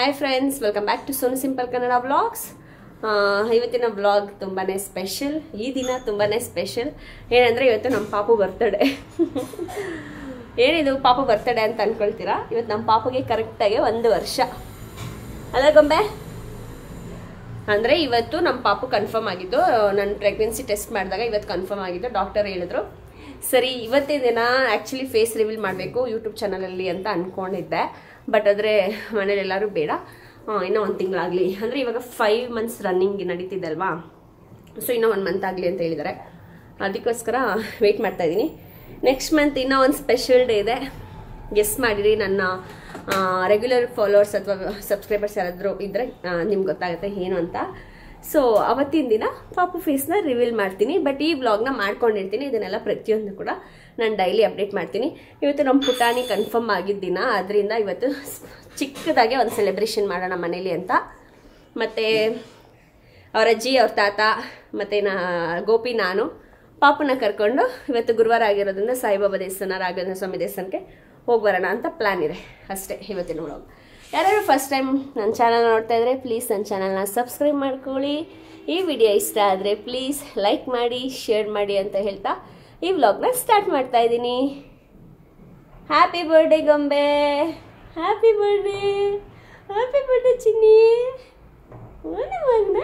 hi friends welcome back to Sonu simple Kannada vlogs ಇವತ್ತಿನ vlog ತುಂಬಾ special ಈ ದಿನ ತುಂಬಾ ಸ್ಪೆಷಲ್ ಏನಂದರೆ ಇವತ್ತು ನಮ್ಮ ಪಾಪು ಬರ್ತಡೇ ಏನಿದು ಪಾಪು ಬರ್ತಡೇ ಅಂತ ಅನ್ಕೊಳ್ತೀರಾ ಇವತ್ತು ನಮ್ಮ ಪಾಪುಗೆ ಕರೆಕ್ಟಾಗಿ ಒಂದು ವರ್ಷ ಅಲ್ಲ ಗೊಂಬೆ ಅಂದರೆ ಇವತ್ತು ನಮ್ಮ ಪಾಪು ಕನ್ಫರ್ಮ್ ಆಗಿದ್ದು ನನ್ನ ಪ್ರೆಗ್ನೆನ್ಸಿ ಟೆಸ್ಟ್ ಮಾಡಿದಾಗ ಇವತ್ತು ಕನ್ಫರ್ಮ್ ಆಗಿದ್ದು ಡಾಕ್ಟರ್ ಹೇಳಿದ್ರು ಸರಿ ಇವತ್ತೇ ದಿನ ಆ್ಯಕ್ಚುಲಿ ಫೇಸ್ ರಿವೀಲ್ ಮಾಡಬೇಕು ಯೂಟ್ಯೂಬ್ ಚಾನಲಲ್ಲಿ ಅಂತ ಅಂದ್ಕೊಂಡಿದ್ದೆ ಬಟ್ ಆದರೆ ಮನೇಲಿ ಎಲ್ಲರೂ ಬೇಡ ಆ, ಇನ್ನೂ ಒಂದು ತಿಂಗಳಾಗಲಿ ಅಂದರೆ ಇವಾಗ ಫೈವ್ ಮಂತ್ಸ್ ರನ್ನಿಂಗ್ ನಡೀತಿದ್ದಲ್ವಾ ಸೊ ಇನ್ನೂ ಒಂದು ಮಂತ್ ಆಗಲಿ ಅಂತ ಹೇಳಿದ್ದಾರೆ ಅದಕ್ಕೋಸ್ಕರ ವೆಯ್ಟ್ ಮಾಡ್ತಾ ಇದ್ದೀನಿ ನೆಕ್ಸ್ಟ್ ಮಂತ್ ಇನ್ನೂ ಒಂದು ಸ್ಪೆಷಲ್ ಡೇ ಇದೆ ಗೆಸ್ ಮಾಡಿರಿ ನನ್ನ ರೆಗ್ಯುಲರ್ ಫಾಲೋವರ್ಸ್ ಅಥವಾ ಸಬ್ಸ್ಕ್ರೈಬರ್ಸ್ ಯಾರಾದರೂ ಇದ್ದರೆ ನಿಮ್ಗೆ ಗೊತ್ತಾಗುತ್ತೆ ಏನು ಅಂತ ಸೊ ಅವತ್ತಿನ ದಿನ ಪಾಪು ಫೇಸ್ನ ರಿವೀಲ್ ಮಾಡ್ತೀನಿ ಬಟ್ ಈ ವ್ಲಾಗ್ನ ಮಾಡ್ಕೊಂಡಿರ್ತೀನಿ ಇದನ್ನೆಲ್ಲ ಪ್ರತಿಯೊಂದು ಕೂಡ ನಾನು ಡೈಲಿ ಅಪ್ಡೇಟ್ ಮಾಡ್ತೀನಿ ಇವತ್ತು ನಮ್ಮ ಪುಟಾಣಿ ಕನ್ಫರ್ಮ್ ಆಗಿದ್ದ ದಿನ ಅದರಿಂದ ಇವತ್ತು ಚಿಕ್ಕದಾಗೆ ಒಂದು ಸೆಲೆಬ್ರೇಷನ್ ಮಾಡೋಣ ಮನೇಲಿ ಅಂತ ಮತ್ತು ಅವ್ರ ಅಜ್ಜಿ ಅವ್ರ ತಾತ ಮತ್ತು ನಾ ಗೋಪಿ ನಾನು ಪಾಪನ ಕರ್ಕೊಂಡು ಇವತ್ತು ಗುರುವಾರ ಆಗಿರೋದ್ರಿಂದ ಸಾಯಿಬಾಬಾ ದೇವಸ್ಥಾನ ರಾಘವೇಂದ್ರ ಸ್ವಾಮಿ ದೇವಸ್ಥಾನಕ್ಕೆ ಹೋಗಿ ಬರೋಣ ಅಂತ ಪ್ಲ್ಯಾನ್ ಇದೆ ಅಷ್ಟೇ ಇವತ್ತಿನ ವ್ಲಾಗ್ ಯಾರ್ಯಾರು ಫಸ್ಟ್ ಟೈಮ್ ನನ್ನ ಚಾನಲ್ ನೋಡ್ತಾ ಇದ್ರೆ ಪ್ಲೀಸ್ ನನ್ನ ಚಾನಲ್ನ ಸಬ್ಸ್ಕ್ರೈಬ್ ಮಾಡ್ಕೊಳ್ಳಿ ಈ ವಿಡಿಯೋ ಇಷ್ಟ ಆದರೆ ಪ್ಲೀಸ್ ಲೈಕ್ ಮಾಡಿ ಶೇರ್ ಮಾಡಿ ಅಂತ ಹೇಳ್ತಾ ಈ ವ್ಲಾಗ್ನ ಸ್ಟಾರ್ಟ್ ಮಾಡ್ತಾ ಇದ್ದೀನಿ ಹ್ಯಾಪಿ ಬರ್ಡೇ ಗೊಂಬೆ happy birthday happy birthday Chinni ಒಳ್ಳೆ ಮಗ್ನ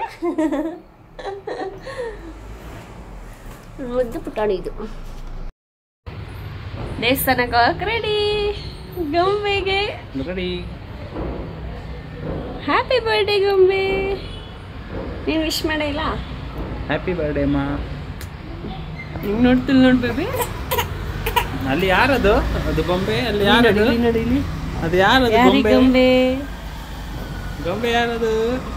ಮುದ್ದು ಪುಟಾಣಿ ಇದು ದೇವಸ್ಥಾನಕ್ಕೆ ಹೋಗಕ್ಕೆ ರೆಡಿ ಗೊಂಬೆಗೆ ರೆಡಿ ಹ್ಯಾಪಿ ಬರ್ಡೇ ಗೊಂಬೆ ನೀನು ವಿಶ್ ಮಾಡೇ ಇಲ್ಲ ಹ್ಯಾಪಿ ಬರ್ಡೇ ಅಮ್ಮ ಹಿಂಗೆ ನೋಡ್ತಿಲ್ಲ ನೋಡ್ ಬೇಬಿ ಅಲ್ಲಿ ಯಾರದು ಅದು ಗೊಂಬೆ ಅಲ್ಲಿ ಯಾರದು ನಡೀಲಿ ಅದು ಯಾರದು ಯಾರಿ ಗೊಂಬೆ ಗೊಂಬೆ ಗೊಂಬೆ ಯಾರದು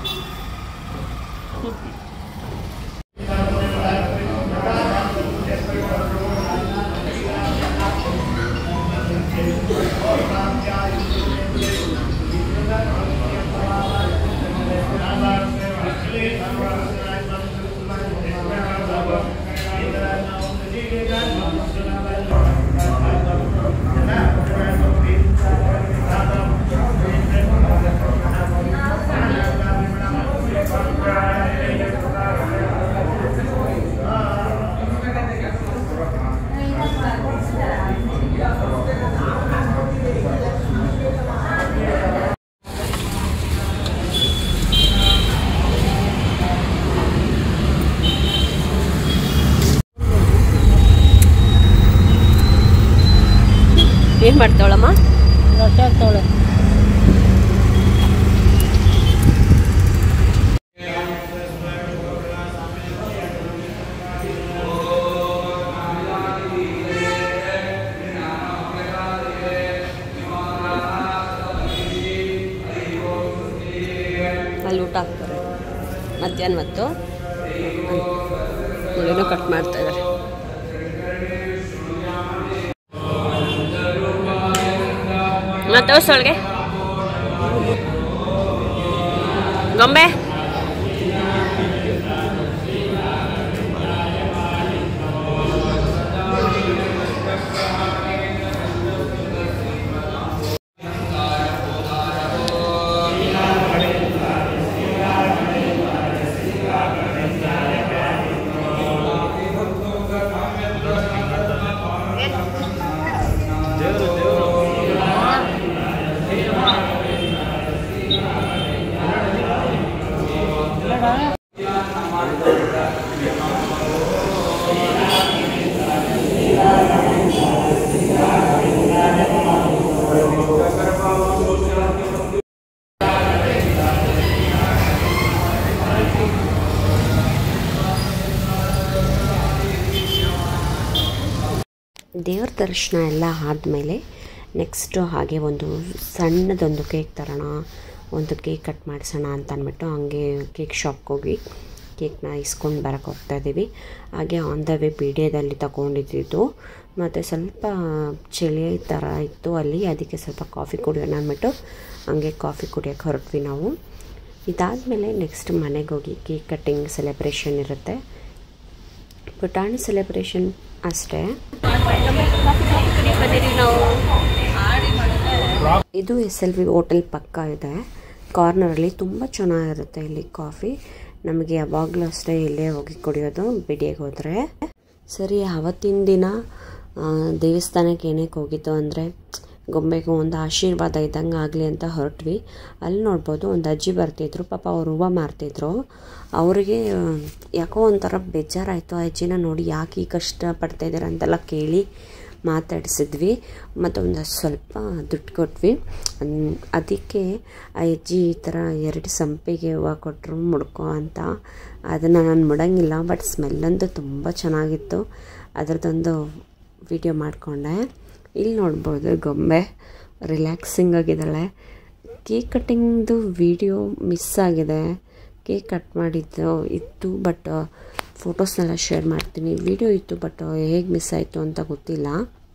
ಏನು ಮಾಡ್ತಾವಳಮ್ಮ ಅಲ್ಲಿ ಊಟ ಹಾಕ್ತಾರೆ ಮಧ್ಯಾಹ್ನ ಹೊತ್ತು ಏನೋ ಕಟ್ ಮಾಡ್ತಾ ಇದ್ದಾರೆ ಮತ್ತೆ ಹೊಸೊಳಗೆ ಗೊಂಬೆ ದೇವರು ದೇವರು ದೇವ್ರ ದರ್ಶನ ಎಲ್ಲ ಆದಮೇಲೆ ನೆಕ್ಸ್ಟು ಹಾಗೆ ಒಂದು ಸಣ್ಣದೊಂದು ಕೇಕ್ ತರೋಣ ಒಂದು ಕೇಕ್ ಕಟ್ ಮಾಡಿಸೋಣ ಅಂತ ಅಂದ್ಬಿಟ್ಟು ಹಂಗೆ ಕೇಕ್ ಶಾಪ್ಗೆ ಹೋಗಿ ಕೇಕ್ನ ಇಸ್ಕೊಂಡು ಬರೋಕ್ಕೆ ಹೋಗ್ತಾ ಇದ್ದೀವಿ ಹಾಗೆ ಆನ್ ದ ವೇ ಪೀಡಿಯದಲ್ಲಿ ತಗೊಂಡಿದ್ದು ಮತ್ತು ಸ್ವಲ್ಪ ಚಳಿ ಥರ ಇತ್ತು ಅಲ್ಲಿ ಅದಕ್ಕೆ ಸ್ವಲ್ಪ ಕಾಫಿ ಕುಡಿಯೋಣ ಅಂದ್ಬಿಟ್ಟು ಹಂಗೆ ಕಾಫಿ ಕುಡಿಯೋಕ್ಕೆ ಹೊರಟ್ವಿ ನಾವು ಇದಾದಮೇಲೆ ನೆಕ್ಸ್ಟ್ ಮನೆಗೆ ಹೋಗಿ ಕೇಕ್ ಕಟ್ಟಿಂಗ್ ಸೆಲೆಬ್ರೇಷನ್ ಇರುತ್ತೆ ಪುಟಾಣಿ ಸೆಲೆಬ್ರೇಷನ್ ಅಷ್ಟೇ ಬಂದಿದ್ದೀವಿ ನಾವು ಇದು ಎಸ್ ಎಲ್ ವಿ ಹೋಟೆಲ್ ಪಕ್ಕ ಇದೆ ಕಾರ್ನರಲ್ಲಿ ತುಂಬ ಚೆನ್ನಾಗಿರುತ್ತೆ ಇಲ್ಲಿ ಕಾಫಿ ನಮಗೆ ಯಾವಾಗಲೂ ಅಷ್ಟೇ ಇಲ್ಲೇ ಹೋಗಿ ಕುಡಿಯೋದು ಬಿಡಿಗೆ ಹೋದರೆ ಸರಿ ಆವತ್ತಿನ ದಿನ ಆ, ದೇವಸ್ಥಾನಕ್ಕೆ ಏನಕ್ಕೆ ಹೋಗಿದ್ದು ಅಂದರೆ ಗೊಂಬೆಗೆ ಒಂದು ಆಶೀರ್ವಾದ ಇದ್ದಂಗೆ ಆಗಲಿ ಅಂತ ಹೊರಟ್ವಿ ಅಲ್ಲಿ ನೋಡ್ಬೋದು ಒಂದು ಅಜ್ಜಿ ಬರ್ತಿದ್ರು ಪಾಪ ಅವ್ರು ಹೂವು ಮಾರ್ತಿದ್ರು ಅವರಿಗೆ ಯಾಕೋ ಒಂಥರ ಬೇಜಾರಾಯಿತು ಆ ಅಜ್ಜಿನ ನೋಡಿ ಯಾಕೆ ಈ ಕಷ್ಟ ಪಡ್ತಾ ಇದ್ದಾರೆ ಅಂತೆಲ್ಲ ಕೇಳಿ ಮಾತಾಡಿಸಿದ್ವಿ ಮತ್ತು ಒಂದು ಸ್ವಲ್ಪ ದುಡ್ಡು ಕೊಟ್ವಿ ಅನ್- ಅದಕ್ಕೆ ಆ ಅಜ್ಜಿ ಈ ಥರ ಎರಡು ಸಂಪಿಗೆ ಹೂವು ಕೊಟ್ಟರು ಮುಡ್ಕೋ ಅಂತ ಅದನ್ನು ನಾನು ಮುಡಂಗಿಲ್ಲ ಬಟ್ ಸ್ಮೆಲ್ಲಂತೂ ತುಂಬ ಚೆನ್ನಾಗಿತ್ತು ಅದರದ್ದೊಂದು ವಿಡಿಯೋ ಮಾಡಿಕೊಂಡೆ ಇಲ್ಲಿ ನೋಡ್ಬೋದು ಗೊಂಬೆ ರಿಲ್ಯಾಕ್ಸಿಂಗ್ ಆಗಿದ್ದಾಳೆ ಕೇಕ್ ಕಟ್ಟಿಂಗ್ದು ವಿಡಿಯೋ ಮಿಸ್ ಆಗಿದೆ ಕೇಕ್ ಕಟ್ ಮಾಡಿದ್ದು ಇತ್ತು ಬಟ್ ಫೋಟೋಸ್ನೆಲ್ಲ ಶೇರ್ ಮಾಡ್ತೀನಿ ವಿಡಿಯೋ ಇತ್ತು ಬಟ್ ಹೇಗೆ ಮಿಸ್ ಆಯಿತು ಅಂತ ಗೊತ್ತಿಲ್ಲ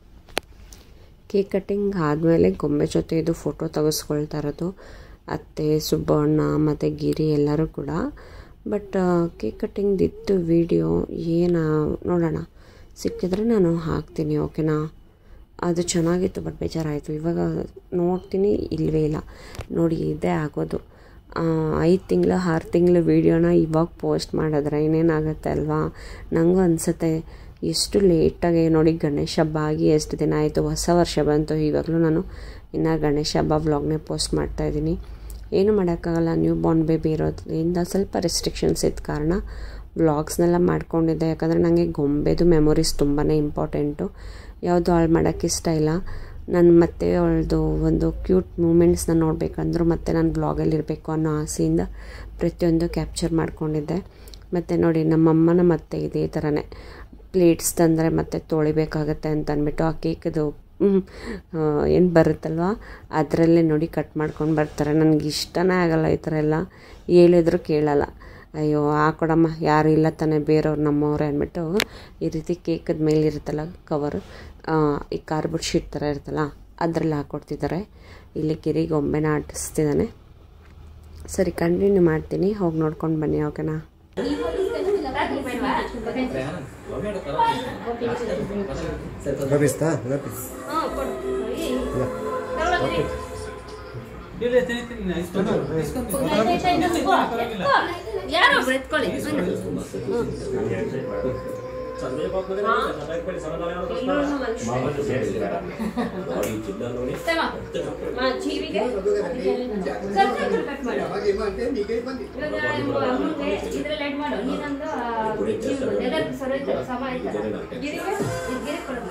ಕೇಕ್ ಕಟ್ಟಿಂಗ್ ಆದಮೇಲೆ ಗೊಂಬೆ ಜೊತೆ ಇದು ಫೋಟೋ ತೆಗೆಸ್ಕೊಳ್ತಾ ಇರೋದು ಅತ್ತೆ ಸುಬ್ಬಣ್ಣ ಮತ್ತು ಗಿರಿ ಎಲ್ಲರೂ ಕೂಡ ಬಟ್ ಕೇಕ್ ಕಟ್ಟಿಂಗ್ದಿತ್ತು ವಿಡಿಯೋ ಏನು ನೋಡೋಣ ಸಿಕ್ಕಿದ್ರೆ ನಾನು ಹಾಕ್ತೀನಿ ಓಕೆನಾ ಅದು ಚೆನ್ನಾಗಿತ್ತು ಬಟ್ ಬೇಜಾರಾಯಿತು ಇವಾಗ ನೋಡ್ತೀನಿ ಇಲ್ಲವೇ ಇಲ್ಲ ನೋಡಿ ಇದೇ ಆಗೋದು ಐದು ತಿಂಗಳು ಆರು ತಿಂಗಳು ವೀಡಿಯೋನ ಇವಾಗ ಪೋಸ್ಟ್ ಮಾಡಿದ್ರೆ ಇನ್ನೇನಾಗುತ್ತೆ ಅಲ್ವಾ ನನಗೂ ಅನಿಸುತ್ತೆ ಎಷ್ಟು ಲೇಟಾಗಿ ನೋಡಿ ಗಣೇಶ ಹಬ್ಬ ಆಗಿ ಎಷ್ಟು ದಿನ ಆಯಿತು ಹೊಸ ವರ್ಷ ಬಂತು ಇವಾಗಲೂ ನಾನು ಇನ್ನು ಗಣೇಶ ಹಬ್ಬ ವ್ಲಾಗ್ನೇ ಪೋಸ್ಟ್ ಮಾಡ್ತಾಯಿದ್ದೀನಿ ಏನು ಮಾಡೋಕ್ಕಾಗಲ್ಲ ನ್ಯೂ ಬಾರ್ನ್ ಬೇಬಿ ಇರೋದ್ರಿಂದ ಸ್ವಲ್ಪ ರೆಸ್ಟ್ರಿಕ್ಷನ್ಸ್ ಇದ್ದ ಕಾರಣ ವ್ಲಾಗ್ಸ್ನೆಲ್ಲ ಮಾಡ್ಕೊಂಡಿದ್ದೆ ಯಾಕಂದರೆ ನನಗೆ ಗೊಂಬೆದು ಮೆಮೊರೀಸ್ ತುಂಬಾ ಇಂಪಾರ್ಟೆಂಟು ಯಾವುದು ಹಾಳು ಮಾಡೋಕ್ಕೆ ಇಷ್ಟ ಇಲ್ಲ ನಾನು ಮತ್ತೆ ಅವಳದು ಒಂದು ಕ್ಯೂಟ್ ಮೂಮೆಂಟ್ಸ್ನ ನೋಡಬೇಕಂದ್ರೂ ಮತ್ತೆ ನಾನು ಬ್ಲಾಗಲ್ಲಿ ಇರಬೇಕು ಅನ್ನೋ ಆಸೆಯಿಂದ ಪ್ರತಿಯೊಂದು ಕ್ಯಾಪ್ಚರ್ ಮಾಡ್ಕೊಂಡಿದ್ದೆ ಮತ್ತು ನೋಡಿ ನಮ್ಮಮ್ಮನ ಮತ್ತೆ ಇದೇ ಥರನೇ ಪ್ಲೇಟ್ಸ್ ತಂದರೆ ಮತ್ತೆ ತೊಳಿಬೇಕಾಗತ್ತೆ ಅಂತ ಅಂದ್ಬಿಟ್ಟು ಆ ಕೇಕದು ಏನು ಬರುತ್ತಲ್ವ ಅದರಲ್ಲೇ ನೋಡಿ ಕಟ್ ಮಾಡ್ಕೊಂಡು ಬರ್ತಾರೆ ನನಗೆ ಇಷ್ಟನೇ ಆಗಲ್ಲ ಈ ಥರ ಎಲ್ಲ ಹೇಳಿದ್ರು ಕೇಳಲ್ಲ ಅಯ್ಯೋ ಹಾಕೊಡಮ್ಮ ಯಾರು ಇಲ್ಲ ತಾನೇ ಬೇರೆಯವ್ರು ನಮ್ಮವ್ರೆ ಅಂದ್ಬಿಟ್ಟು ಈ ರೀತಿ ಕೇಕದ ಮೇಲೆ ಇರುತ್ತಲ್ಲ ಕವರು ಈ ಕಾರ್ಬೋರ್ಡ್ ಶೀಟ್ ಥರ ಇರುತ್ತಲ್ಲ ಅದರಲ್ಲಿ ಹಾಕ್ಕೊಡ್ತಿದ್ದಾರೆ ಇಲ್ಲಿ ಗಿರಿ ಗೊಂಬೆನ ಆಟಿಸ್ತಿದ್ದಾನೆ ಸರಿ ಕಂಟಿನ್ಯೂ ಮಾಡ್ತೀನಿ ಹೋಗಿ ನೋಡ್ಕೊಂಡು ಬನ್ನಿ ಓಕೆನಾ ಲಭಿಸ್ತಾ ಲಭಿ ಯಾರೊಬ್ರು ಎತ್ಕೊಳ್ಳಿ ಜೀವಿಗೆ ಇದ್ರಲ್ಲಿ ಆಡ್ ಮಾಡು ನೀನೊಂದು ಎಲ್ಲರಿಗೂ ಸರೋಯ್ತಲ್ಲ ಸಮ ಆಯ್ತಲ್ಲ ಗಿರಿಗೆ ಇದು ಗಿರಿಗೆ ಕೊಡಮ್ಮ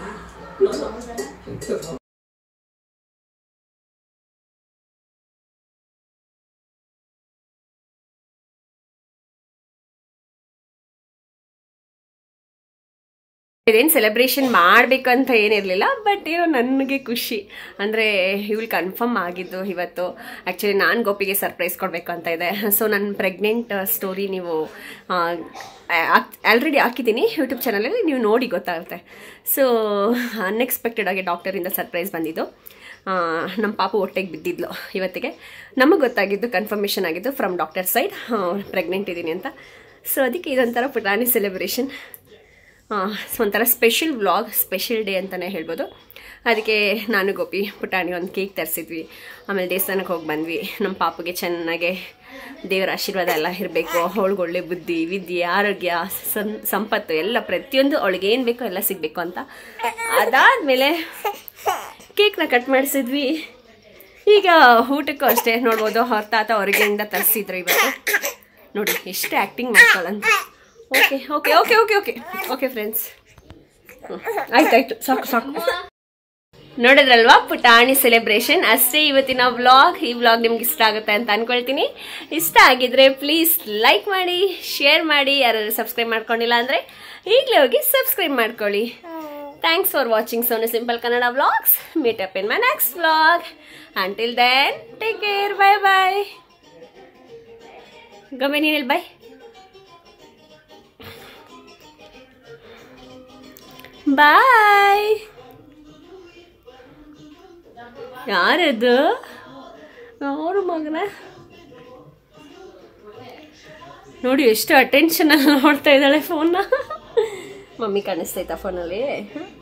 ಇದೇನು ಸೆಲೆಬ್ರೇಷನ್ ಮಾಡಬೇಕು ಅಂತ ಏನಿರಲಿಲ್ಲ ಬಟ್ ಏನೋ ನನಗೆ ಖುಷಿ ಅಂದರೆ ಇವಳು ಕನ್ಫರ್ಮ್ ಆಗಿದ್ದು ಇವತ್ತು ಆ್ಯಕ್ಚುಲಿ ನಾನು ಗೋಪಿಗೆ ಸರ್ಪ್ರೈಸ್ ಕೊಡಬೇಕು ಅಂತ ಇದೆ ಸೊ ನನ್ನ ಪ್ರೆಗ್ನೆಂಟ್ ಸ್ಟೋರಿ ನೀವು ಆಲ್ರೆಡಿ ಹಾಕಿದ್ದೀನಿ ಯೂಟ್ಯೂಬ್ ಚಾನಲಲ್ಲಿ ನೀವು ನೋಡಿ ಗೊತ್ತಾಗುತ್ತೆ ಸೊ ಅನ್ಎಕ್ಸ್ಪೆಕ್ಟೆಡ್ ಆಗಿ ಡಾಕ್ಟರಿಂದ ಸರ್ಪ್ರೈಸ್ ಬಂದಿದ್ದು ಆ, ನಮ್ಮ ಪಾಪು ಹೊಟ್ಟೆಗೆ ಬಿದ್ದಿದ್ಲು ಇವತ್ತಿಗೆ ನಮಗೆ ಗೊತ್ತಾಗಿದ್ದು ಕನ್ಫರ್ಮೇಷನ್ ಆಗಿದ್ದು ಫ್ರಮ್ ಡಾಕ್ಟರ್ ಸೈಡ್ ಪ್ರೆಗ್ನೆಂಟ್ ಇದ್ದೀನಿ ಅಂತ ಸೊ ಅದಕ್ಕೆ ಇದೊಂಥರ ಪುಟಾಣಿ ಸೆಲೆಬ್ರೇಷನ್ ಒಂಥರ ಸ್ಪೆಷಲ್ ವ್ಲಾಗ್ ಸ್ಪೆಷಲ್ ಡೇ ಅಂತಲೇ ಹೇಳ್ಬೋದು ಅದಕ್ಕೆ ನಾನು ಗೋಪಿ ಪುಟಾಣಿ ಒಂದು ಕೇಕ್ ತರಿಸಿದ್ವಿ ಆಮೇಲೆ ದೇವಸ್ಥಾನಕ್ಕೆ ಹೋಗಿ ಬಂದ್ವಿ ನಮ್ಮ ಪಾಪಗೆ ಚೆನ್ನಾಗೆ ದೇವರ ಆಶೀರ್ವಾದ ಎಲ್ಲ ಇರಬೇಕು ಅವಳಿಗೆ ಒಳ್ಳೆ ಬುದ್ಧಿ ವಿದ್ಯೆ ಆರೋಗ್ಯ ಸಂ ಸಂಪತ್ತು ಎಲ್ಲ ಪ್ರತಿಯೊಂದು ಅವಳಿಗೆ ಏನು ಬೇಕೋ ಎಲ್ಲ ಸಿಗಬೇಕು ಅಂತ ಅದಾದಮೇಲೆ ಕೇಕ್ನ ಕಟ್ ಮಾಡಿಸಿದ್ವಿ ಈಗ ಊಟಕ್ಕೂ ಅಷ್ಟೇ ನೋಡ್ಬೋದು ಅವ್ರ ತಾತ ಹೊರಗೆಯಿಂದ ತರಿಸಿದ್ರು ಇವತ್ತು ನೋಡಿ ಎಷ್ಟು ಆ್ಯಕ್ಟಿಂಗ್ ಮಾಡ್ಕೊಳ್ಳಂತ okay okay okay okay okay okay friends ಆಯ್ತಾಯ್ತು ಸಾಕು ಸಾಕು ನೋಡಿದ್ರಲ್ವಾ ಪುಟಾಣಿ ಸೆಲೆಬ್ರೇಷನ್ ಅಷ್ಟೇ ಇವತ್ತಿನ ವ್ಲಾಗ್ ಈ ವ್ಲಾಗ್ ನಿಮ್ಗೆ ಇಷ್ಟ ಆಗುತ್ತೆ ಅಂತ ಅನ್ಕೊಳ್ತೀನಿ ಇಷ್ಟ ಆಗಿದ್ರೆ ಪ್ಲೀಸ್ ಲೈಕ್ ಮಾಡಿ ಶೇರ್ ಮಾಡಿ ಯಾರಾದ್ರು ಸಬ್ಸ್ಕ್ರೈಬ್ ಮಾಡ್ಕೊಂಡಿಲ್ಲ ಅಂದರೆ ಈಗಲೇ ಹೋಗಿ ಸಬ್ಸ್ಕ್ರೈಬ್ ಮಾಡ್ಕೊಳ್ಳಿ thanks for watching Sonu simple Kannada vlogs meet up in my next vlog until then take care bye bye ಗಮೆ ನೀನಲ್ಲಿ ಬಾಯ್ ಬಾಯ್ ಯಾರದು ಅವರು ಮಗನ ನೋಡಿ ಎಷ್ಟು ಅಟೆನ್ಷನ್ ನೋಡ್ತಾ ಇದ್ದಾಳೆ ಫೋನ್ನ ಮಮ್ಮಿ ಕಾಣಿಸ್ತೈತಾ ಫೋನಲ್ಲಿ